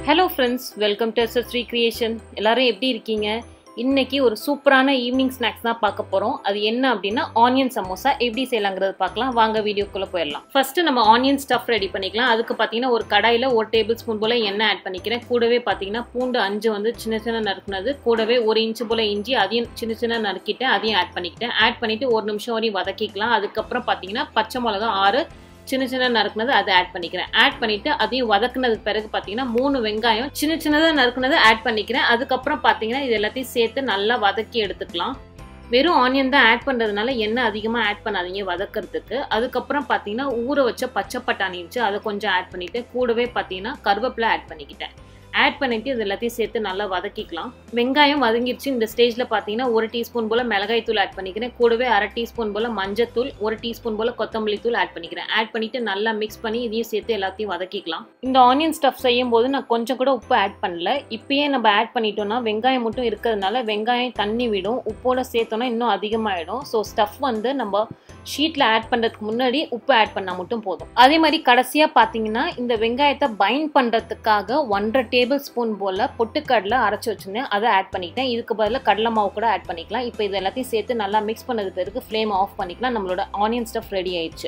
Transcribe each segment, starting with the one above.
hello friends welcome to SS creation எல்லாரும் எப்படி இருக்கீங்க இன்னைக்கு ஒரு சூப்பரான ஈவினிங் ஸ்நாக்ஸ் தான் பார்க்க போகிறோம் அது என்ன அப்படின்னா ஆனியன் சமோசா எப்படி செய்யலாங்கிறது பார்க்கலாம் வாங்க வீடியோக்குள்ளே போயிடலாம் ஃபர்ஸ்ட் நம்ம ஆனியன் ஸ்டஃப் ரெடி பண்ணிக்கலாம் அதுக்கு பார்த்தீங்கன்னா ஒரு கடாயில் ஒரு டேபிள் ஸ்பூன் போல் எண்ணெய் ஆட் பண்ணிக்கிறேன் கூடவே பார்த்தீங்கன்னா பூண்டு அஞ்சு வந்து சின்ன சின்ன நறுக்குனது கூடவே ஒரு இன்ச்சு போல் இஞ்சி அதையும் சின்ன சின்ன நறுக்கிட்டேன் அதையும் ஆட் பண்ணிக்கிட்டேன் ஆட் பண்ணிவிட்டு ஒரு நிமிஷம் வரையும் வதக்கிக்கலாம் அதுக்கப்புறம் பார்த்தீங்கன்னா பச்சை மிளகா ஆறு சின்ன சின்ன நறுக்குனது அதை ஆட் பண்ணிக்கிறேன் ஆட் பண்ணிட்டு அதையும் வதக்குனதுக்கு பிறகு பார்த்தீங்கன்னா மூணு வெங்காயம் சின்ன சின்னதாக நறுக்குனதை ஆட் பண்ணிக்கிறேன் அதுக்கப்புறம் பார்த்தீங்கன்னா இது எல்லாத்தையும் சேர்த்து நல்லா வதக்கி எடுத்துக்கலாம் வெறும் ஆனியன் தான் ஆட் பண்ணுறதுனால எண்ணெய் அதிகமாக ஆட் பண்ணாதீங்க வதக்கிறதுக்கு அதுக்கப்புறம் பார்த்தீங்கன்னா ஊற வச்ச பச்சை பட்டாணி இருந்துச்சு அதை கொஞ்சம் ஆட் பண்ணிட்டு கூடவே பார்த்தீங்கன்னா கருவேப்பிலை ஆட் பண்ணிக்கிட்டேன் ஆட் பண்ணிட்டு இது எல்லாத்தையும் சேர்த்து நல்லா வதக்கிக்கலாம் வெங்காயம் வதங்கிடுச்சு இந்த ஸ்டேஜில் பார்த்தீங்கன்னா ஒரு டீஸ்பூன் போல் மிளகாய் தூள் ஆட் பண்ணிக்கிறேன் கூடவே அரை டீஸ்பூன் போல் மஞ்சத்தூள் ஒரு டீஸ்பூன் போல் கொத்தமல்லி தூள் ஆட் பண்ணிக்கிறேன் ஆட் பண்ணிட்டு நல்லா மிக்ஸ் பண்ணி இதையும் சேர்த்து எல்லாத்தையும் வதக்கிக்கலாம் இந்த ஆனியன் ஸ்டஃப் செய்யும் போது நான் கொஞ்சம் கூட உப்பு ஆட் பண்ணல இப்பயே நம்ம ஆட் பண்ணிட்டோம்னா வெங்காயம் மட்டும் இருக்கிறதுனால வெங்காயம் தண்ணி விடும் உப்போட சேர்த்தோன்னா இன்னும் அதிகமாகிடும் ஸோ ஸ்டஃப் வந்து நம்ம ஷீட்டில் ஆட் பண்ணுறதுக்கு முன்னாடி உப்பு ஆட் பண்ணால் மட்டும் போதும் அதே மாதிரி கடைசியாக பார்த்தீங்கன்னா இந்த வெங்காயத்தை பைண்ட் பண்ணுறதுக்காக ஒன்றரை டேபிள் ஸ்பூன் போல் பொட்டுக்கடலை அரைச்சி வச்சுருந்தேன் அதை ஆட் பண்ணிக்கிட்டேன் இதுக்கு பதிலாக கடலை மாவு கூட ஆட் பண்ணிக்கலாம் இப்போ இது எல்லாத்தையும் சேர்த்து நல்லா மிக்ஸ் பண்ணது பிறகு ஃப்ளேம் ஆஃப் பண்ணிக்கலாம் நம்மளோட ஆனியன் ஸ்டஃப் ரெடி ஆயிடுச்சு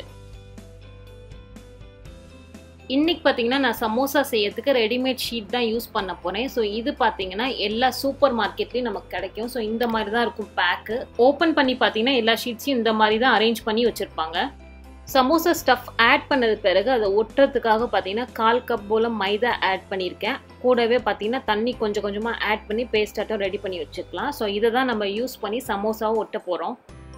இன்னைக்கு பார்த்தீங்கன்னா நான் சமோசா செய்யறதுக்கு ரெடிமேட் ஷீட் தான் யூஸ் பண்ண போகிறேன் ஸோ இது பார்த்தீங்கன்னா எல்லா சூப்பர் மார்க்கெட்லேயும் நமக்கு கிடைக்கும் ஸோ இந்த மாதிரி தான் இருக்கும் பேக்கு ஓப்பன் பண்ணி பார்த்தீங்கன்னா எல்லா ஷீட்ஸையும் இந்த மாதிரி தான் அரேஞ்ச் பண்ணி வச்சுருப்பாங்க சமோசா ஸ்டஃப் ஆட் பண்ணது பிறகு அதை ஒட்டுறதுக்காக பார்த்தீங்கன்னா கால் கப் போல் மைதா ஆட் பண்ணியிருக்கேன் கூடவே பார்த்தீங்கன்னா தண்ணி கொஞ்சம் கொஞ்சமாக ஆட் பண்ணி பேஸ்டாட்டம் ரெடி பண்ணி வச்சுக்கலாம் ஸோ இதை தான் நம்ம யூஸ் பண்ணி சமோசாவை ஒட்ட போகிறோம்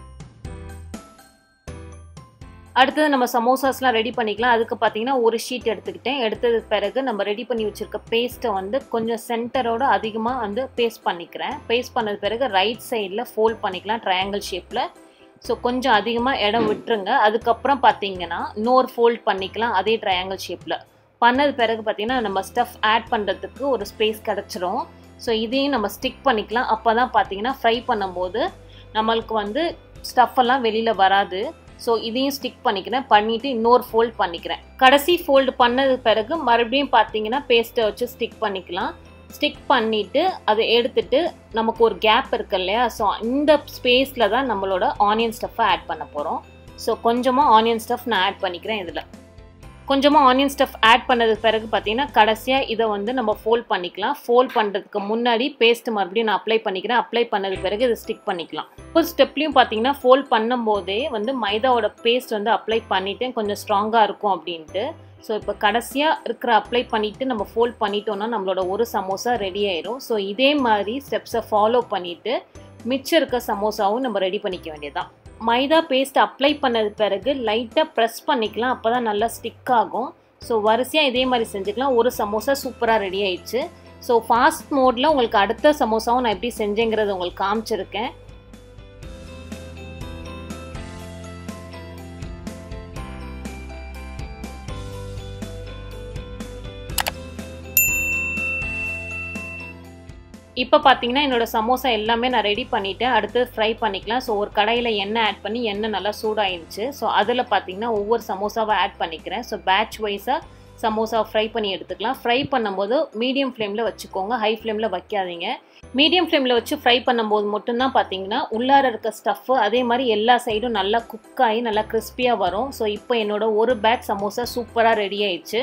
அடுத்தது நம்ம சமோசாஸ்லாம் ரெடி பண்ணிக்கலாம் அதுக்கு பார்த்தீங்கன்னா ஒரு ஷீட் எடுத்துக்கிட்டேன் எடுத்ததுக்கு பிறகு நம்ம ரெடி பண்ணி வச்சுருக்க பேஸ்ட்டை வந்து கொஞ்சம் சென்டரோட அதிகமாக வந்து பேஸ்ட் பண்ணிக்கிறேன் பேஸ்ட் பண்ணது பிறகு ரைட் சைடில் ஃபோல்ட் பண்ணிக்கலாம் ட்ரையாங்கிள் ஷேப்பில் ஸோ கொஞ்சம் அதிகமாக இடம் விட்டுருங்க அதுக்கப்புறம் பார்த்தீங்கன்னா இன்னொரு ஃபோல்ட் பண்ணிக்கலாம் அதே ட்ரையாங்கிள் ஷேப்பில் பண்ணது பிறகு பார்த்தீங்கன்னா நம்ம ஸ்டஃப் ஆட் பண்ணுறதுக்கு ஒரு ஸ்பேஸ் கிடச்சிரும் ஸோ இதையும் நம்ம ஸ்டிக் பண்ணிக்கலாம் அப்போ தான் பார்த்தீங்கன்னா ஃப்ரை பண்ணும்போது நம்மளுக்கு வந்து ஸ்டஃப் எல்லாம் வெளியில் வராது ஸோ இதையும் ஸ்டிக் பண்ணிக்கிறேன் பண்ணிவிட்டு இன்னொரு ஃபோல்ட் பண்ணிக்கிறேன் கடைசி ஃபோல்டு பண்ணது பிறகு மறுபடியும் பார்த்தீங்கன்னா பேஸ்ட்டை வச்சு ஸ்டிக் பண்ணிக்கலாம் ஸ்டிக் பண்ணிவிட்டு அதை எடுத்துட்டு நமக்கு ஒரு கேப் இருக்கு இல்லையா ஸோ இந்த ஸ்பேஸில் தான் நம்மளோட ஆனியன் ஸ்டஃப்பை ஆட் பண்ண போகிறோம் ஸோ கொஞ்சமாக ஆனியன் ஸ்டஃப் நான் ஆட் பண்ணிக்கிறேன் இதில் கொஞ்சமாக ஆனியன் ஸ்டஃப் ஆட் பண்ணதுக்கு பிறகு பார்த்தீங்கன்னா கடைசியாக இதை வந்து நம்ம ஃபோல்ட் பண்ணிக்கலாம் ஃபோல்ட் பண்ணுறதுக்கு முன்னாடி பேஸ்ட் மறுபடியும் நான் அப்ளை பண்ணிக்கிறேன் அப்ளை பண்ணது பிறகு இதை ஸ்டிக் பண்ணிக்கலாம் ஒரு ஸ்டெப்லையும் பார்த்தீங்கன்னா ஃபோல்ட் பண்ணும்போதே வந்து மைதாவோட பேஸ்ட் வந்து அப்ளை பண்ணிவிட்டு கொஞ்சம் ஸ்ட்ராங்காக இருக்கும் அப்படின்ட்டு ஸோ இப்போ கடைசியாக இருக்கிற அப்ளை பண்ணிவிட்டு நம்ம ஃபோல்ட் பண்ணிட்டோம்னா நம்மளோட ஒரு சமோசா ரெடி ஆயிரும் ஸோ இதே மாதிரி ஸ்டெப்ஸை ஃபாலோ பண்ணிவிட்டு மிச்சம் இருக்க சமோசாவும் நம்ம ரெடி பண்ணிக்க வேண்டியதான் மைதா பேஸ்ட் அப்ளை பண்ணது பிறகு லைட்டாக ப்ரெஸ் பண்ணிக்கலாம் அப்போ தான் நல்லா ஸ்டிக் ஆகும் ஸோ வரிசையாக இதே மாதிரி செஞ்சுக்கலாம் ஒரு சமோசா சூப்பராக ரெடி ஆயிடுச்சு ஸோ ஃபாஸ்ட் மோடில் உங்களுக்கு அடுத்த சமோசாவும் நான் எப்படி செஞ்சேங்கிறத உங்களுக்கு காமிச்சிருக்கேன் இப்போ பார்த்தீங்கன்னா என்னோட சமோசா எல்லாமே நான் ரெடி பண்ணிவிட்டேன் அடுத்து ஃப்ரை பண்ணிக்கலாம் ஸோ ஒரு கடையில் எண்ணெய் ஆட் பண்ணி எண்ணெய் நல்லா சூடாயிருச்சு ஸோ அதில் பார்த்தீங்கன்னா ஒவ்வொரு சமோசாவை ஆட் பண்ணிக்கிறேன் ஸோ பேட்ச் வைஸாக சமோசா ஃப்ரை பண்ணி எடுத்துக்கலாம் ஃப்ரை பண்ணும்போது மீடியம் ஃப்ளேமில் வச்சுக்கோங்க ஹை ஃப்ளேமில் வைக்காதீங்க மீடியம் ஃப்ளேமில் வச்சு ஃப்ரை பண்ணும்போது மட்டும்தான் பார்த்தீங்கன்னா உள்ளார இருக்க ஸ்டஃப்பு அதே மாதிரி எல்லா சைடும் நல்லா குக் ஆகி நல்லா கிறிஸ்பியாக வரும் ஸோ இப்போ என்னோட ஒரு பேட்ச் சமோசா சூப்பராக ரெடி ஆயிடுச்சு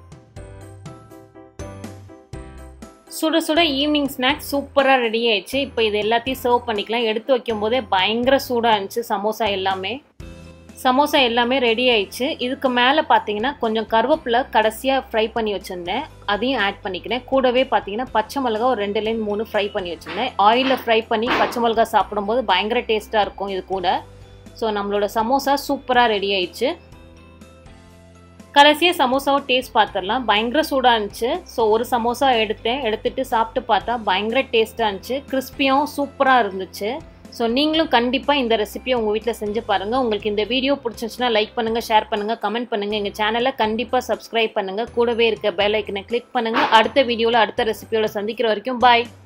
சுட சுட ஈவினிங் ஸ்நாக்ஸ் சூப்பராக ரெடி ஆயிடுச்சு இப்போ இது எல்லாத்தையும் சர்வ் பண்ணிக்கலாம் எடுத்து வைக்கும் போதே பயங்கர சூடாக இருந்துச்சு சமோசா எல்லாமே சமோசா எல்லாமே ரெடி ஆயிடுச்சு இதுக்கு மேலே பார்த்தீங்கன்னா கொஞ்சம் கருவேப்பிலை கடைசியாக ஃப்ரை பண்ணி வச்சுருந்தேன் அதையும் ஆட் பண்ணிக்கிறேன் கூடவே பார்த்தீங்கன்னா பச்சை மிளகா ஒரு ரெண்டு லைன் மூணு ஃப்ரை பண்ணி வச்சுருந்தேன் ஆயிலில் ஃப்ரை பண்ணி பச்சை மிளகா சாப்பிடும்போது பயங்கர டேஸ்ட்டாக இருக்கும் இது கூட ஸோ நம்மளோட சமோசா சூப்பராக ரெடி ஆயிடுச்சு கடைசியாக சமோசாவை டேஸ்ட் பார்த்துடலாம் பயங்கர சூடாக இருந்துச்சு ஸோ ஒரு சமோசா எடுத்தேன் எடுத்துட்டு சாப்பிட்டு பார்த்தா பயங்கர டேஸ்ட்டாக இருந்துச்சு கிறிஸ்பியாகவும் சூப்பராக இருந்துச்சு ஸோ நீங்களும் கண்டிப்பாக இந்த ரெசிபியை உங்கள் வீட்டில் செஞ்சு பாருங்கள் உங்களுக்கு இந்த வீடியோ பிடிச்சிருந்துச்சுன்னா லைக் பண்ணுங்கள் ஷேர் பண்ணுங்கள் கமெண்ட் பண்ணுங்கள் எங்கள் சேனலை கண்டிப்பாக சப்ஸ்கிரைப் பண்ணுங்கள் கூடவே இருக்க பெல் ஐக்கனை கிளிக் பண்ணுங்கள் அடுத்த வீடியோவில் அடுத்த ரெசிபியோட சந்திக்கிற வரைக்கும் பாய்